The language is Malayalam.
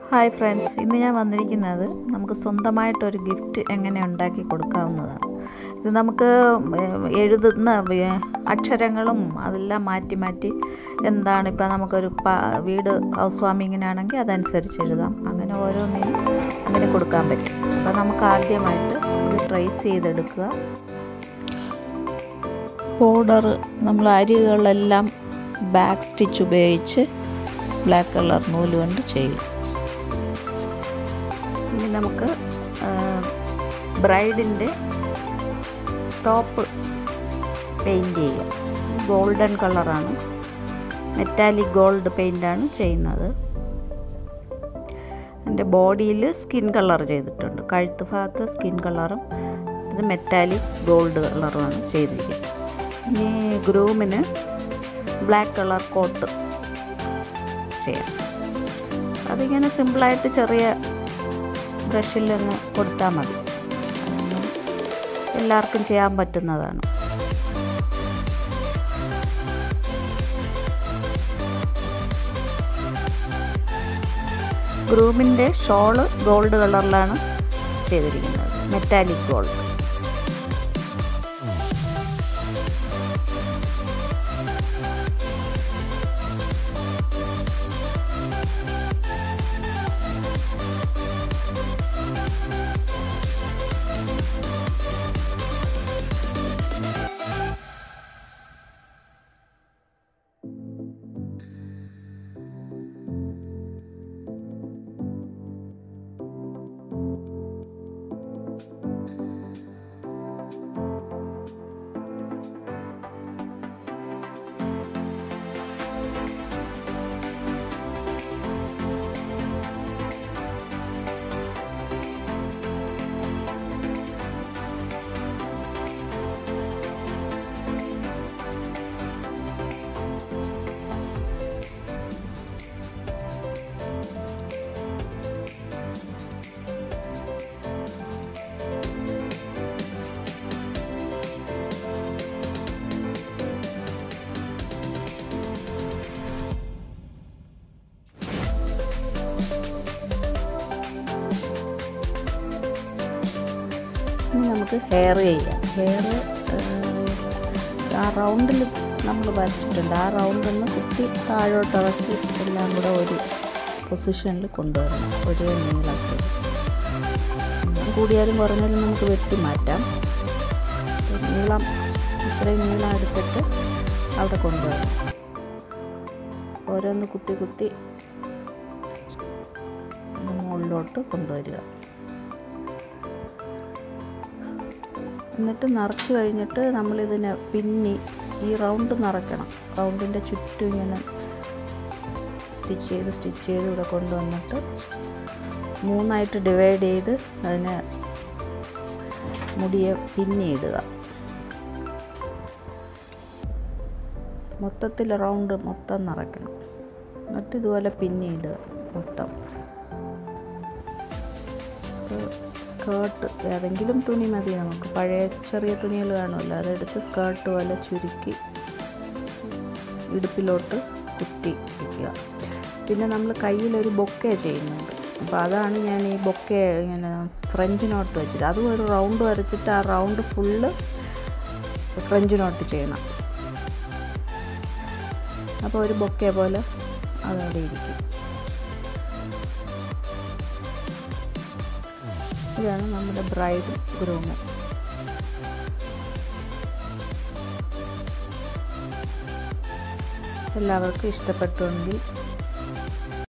ഹായ് ഫ്രണ്ട്സ് ഇന്ന് ഞാൻ വന്നിരിക്കുന്നത് നമുക്ക് സ്വന്തമായിട്ടൊരു ഗിഫ്റ്റ് എങ്ങനെ ഉണ്ടാക്കി കൊടുക്കാവുന്നതാണ് ഇത് നമുക്ക് എഴുതുന്ന വേ- അക്ഷരങ്ങളും അതെല്ലാം മാറ്റി മാറ്റി എന്താണ് ഇപ്പം നമുക്കൊരു പ- വീട് ഹൗസ് വാമിങ്ങിനാണെങ്കിൽ അതനുസരിച്ച് എഴുതാം അങ്ങനെ ഓരോന്നിനും അങ്ങനെ കൊടുക്കാൻ പറ്റും അപ്പോൾ നമുക്ക് ആദ്യമായിട്ട് ഇത് ട്രേസ് ചെയ്തെടുക്കുക ബോർഡർ നമ്മൾ അരികളെല്ലാം ബാക്ക് സ്റ്റിച്ച് ഉപയോഗിച്ച് ബ്ലാക്ക് കളർ നൂല് കൊണ്ട് ചെയ്യും ഇനി നമുക്ക് ബ്രൈഡിൻ്റെ ടോപ്പ് പെയിൻറ് ചെയ്യാം ഗോൾഡൻ കളറാണ് മെറ്റാലിക് ഗോൾഡ് പെയിൻ്റാണ് ചെയ്യുന്നത് എൻ്റെ ബോഡിയിൽ സ്കിൻ കളർ ചെയ്തിട്ടുണ്ട് കഴുത്ത് ഭാഗത്ത് സ്കിൻ കളറും ഇത് മെറ്റാലിക് ഗോൾഡ് കളറുമാണ് ചെയ്തിരിക്കുന്നത് ഇനി ഗ്രൂമിന് ബ്ലാക്ക് കളർ കോട്ട് ചെയ്യാം അതിങ്ങനെ സിമ്പിളായിട്ട് ചെറിയ ബ്രഷിൽ ഒന്ന് കൊടുത്താൽ മതി അതൊന്നും എല്ലാവർക്കും ചെയ്യാൻ പറ്റുന്നതാണ് ഗ്രൂമിൻ്റെ ഷോള് ഗോൾഡ് കളറിലാണ് ചെയ്തിരിക്കുന്നത് മെറ്റാലിക് ഗോൾഡ് ഇനി നമുക്ക് ഹെയർ ചെയ്യാം ഹെയർ ആ റൗണ്ടിൽ നമ്മൾ വരച്ചിട്ടുണ്ട് ആ റൗണ്ടിൽ നിന്ന് കുത്തി താഴോട്ട് ഇറക്കി എല്ലാം കൂടെ ഒരു പൊസിഷനിൽ കൊണ്ടുവരണം ഒരേ നീളത്തിൽ നീളം കൂടിയാലും കുറഞ്ഞാലും നമുക്ക് വെട്ടി മാറ്റാം നീളം ഇത്രയും നീളം എടുത്തിട്ട് അവിടെ കൊണ്ടുവരണം ഓരോന്ന് കുത്തി കുത്തി മുകളിലോട്ട് കൊണ്ടുവരിക എന്നിട്ട് നിറച്ച് കഴിഞ്ഞിട്ട് നമ്മളിതിനെ പിന്നി ഈ റൗണ്ട് നിറയ്ക്കണം റൗണ്ടിൻ്റെ ചുറ്റും ഇങ്ങനെ സ്റ്റിച്ച് ചെയ്ത് സ്റ്റിച്ച് ചെയ്ത് ഇവിടെ കൊണ്ടുവന്നിട്ട് മൂന്നായിട്ട് ഡിവൈഡ് ചെയ്ത് അതിനെ മുടിയെ പിന്നിയിടുക മൊത്തത്തിൽ റൗണ്ട് മൊത്തം നിറയ്ക്കണം എന്നിട്ട് ഇതുപോലെ പിന്നിയിടുക മൊത്തം സ്കേർട്ട് ഏതെങ്കിലും തുണി മതി നമുക്ക് പഴയ ചെറിയ തുണികൾ കാണുമല്ലോ അതെടുത്ത് സ്കേർട്ട് പോലെ ചുരുക്കി ഇടുപ്പിലോട്ട് കുത്തി വയ്ക്കുക പിന്നെ നമ്മൾ കയ്യിലൊരു ബൊക്കെ ചെയ്യുന്നുണ്ട് അപ്പോൾ അതാണ് ഞാൻ ഈ ബൊക്കെ ഇങ്ങനെ ഫ്രഞ്ച് നോട്ട് വെച്ചിട്ട് അതും ഒരു റൗണ്ട് വരച്ചിട്ട് ആ റൗണ്ട് ഫുള്ള് ഫ്രഞ്ച് നോട്ട് ചെയ്യണം അപ്പോൾ ഒരു ബൊക്കെ പോലെ അതവിടെ ഇരിക്കും ഇതാണ് നമ്മുടെ ബ്രൈഡ് ഗ്രൂമ് എല്ലാവർക്കും ഇഷ്ടപ്പെട്ടുവെങ്കിൽ